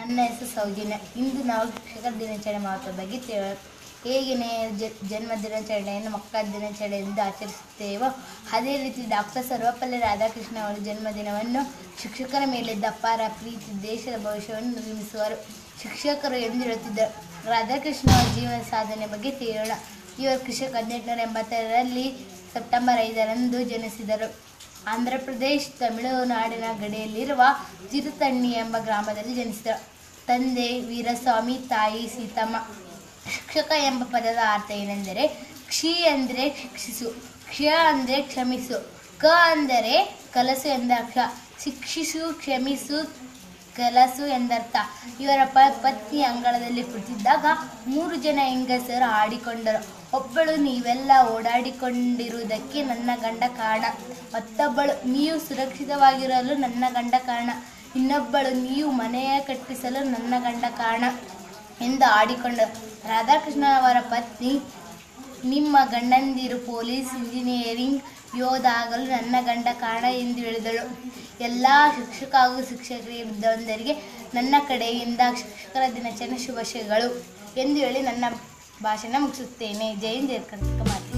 ನನ್ನ ಹೆಸರು ಸೌಜನ್ಯ ಇಂದು ನಾವು ಶಿಕ್ಷಕರ ದಿನಾಚರಣೆ ಮಹತ್ವದ ಬಗ್ಗೆ ತಿಳೋಣ ಹೇಗೆ ಜ- ಜನ್ಮ ದಿನಾಚರಣೆಯನ್ನು ಮಕ್ಕಳ ದಿನಾಚರಣೆಯಿಂದ ಆಚರಿಸುತ್ತೇವೋ ಅದೇ ರೀತಿ ಡಾಕ್ಟರ್ ಸರ್ವಪಲ್ಲಿ ರಾಧಾಕೃಷ್ಣ ಅವರ ಜನ್ಮದಿನವನ್ನು ಶಿಕ್ಷಕರ ಮೇಲಿದ್ದ ಅಪಾರ ಪ್ರೀತಿ ದೇಶದ ಭವಿಷ್ಯವನ್ನು ನಿರ್ಮಿಸುವರು ಶಿಕ್ಷಕರು ಎಂದು ಹೇಳುತ್ತಿದ್ದರು ರಾಧಾಕೃಷ್ಣ ಅವರ ಜೀವನ ಸಾಧನೆ ಬಗ್ಗೆ ತಿಳಿಯೋಣ ಇವರು ಕೃಷಿಕ ಹದಿನೆಂಟುನೂರ ಎಂಬತ್ತರಲ್ಲಿ ಸೆಪ್ಟೆಂಬರ್ ಐದರಂದು ಜನಿಸಿದರು ಆಂಧ್ರ ಪ್ರದೇಶ್ ತಮಿಳುನಾಡಿನ ಗಡಿಯಲ್ಲಿರುವ ಚಿರುತಣ್ಣಿ ಎಂಬ ಗ್ರಾಮದಲ್ಲಿ ಜನಿಸಿದರು ತಂದೆ ವೀರಸ್ವಾಮಿ ತಾಯಿ ಸೀತಮ್ಮ ಶಿಕ್ಷಕ ಎಂಬ ಪದದ ಅರ್ಥ ಏನೆಂದರೆ ಕ್ಷಿ ಅಂದರೆ ಶಿಕ್ಷಿಸು ಕ್ಷ ಅಂದರೆ ಕ್ಷಮಿಸು ಕ ಅಂದರೆ ಕಲಸು ಎಂದರ್ಥ ಶಿಕ್ಷಿಸು ಕ್ಷಮಿಸು ಕಲಸು ಎಂದರ್ಥ ಇವರ ಪ ಪತ್ನಿ ಅಂಗಳದಲ್ಲಿ ಕುಳಿತಿದ್ದಾಗ ಮೂರು ಜನ ಹೆಂಗಸರು ಆಡಿಕೊಂಡರು ಒಬ್ಬಳು ನೀವೆಲ್ಲ ಓಡಾಡಿಕೊಂಡಿರುವುದಕ್ಕೆ ನನ್ನ ಗಂಡ ಕಾರಣ ಮತ್ತೊಬ್ಬಳು ನೀವು ಸುರಕ್ಷಿತವಾಗಿರಲು ನನ್ನ ಗಂಡ ಕಾರಣ ಇನ್ನೊಬ್ಬಳು ನೀವು ಮನೆಯ ಕಟ್ಟಿಸಲು ನನ್ನ ಗಂಡ ಕಾರಣ ಎಂದು ಆಡಿಕೊಂಡರು ರಾಧಾಕೃಷ್ಣ ಅವರ ಪತ್ನಿ ನಿಮ್ಮ ಗಂಡಂದಿರು ಪೊಲೀಸ್ ಇಂಜಿನಿಯರಿಂಗ್ ಯೋಧ ಆಗಲು ನನ್ನ ಗಂಡ ಕಾರಣ ಎಂದು ಹೇಳಿದಳು ಎಲ್ಲ ಶಿಕ್ಷಕ ಹಾಗೂ ಶಿಕ್ಷಕರಿಗೆ ವಿದ್ಯಾವಂತರಿಗೆ ನನ್ನ ಕಡೆಯಿಂದ ಶಿಕ್ಷಕರ ದಿನಾಚರಣೆ ಶುಭಾಶಯಗಳು ಎಂದು ಹೇಳಿ ನನ್ನ ಭಾಷಣ ಮುಗಿಸುತ್ತೇನೆ ಜೈ ಹಿಂದ್ ಜೈ ಕರ್ನಾಟಕ ಮಾತೆ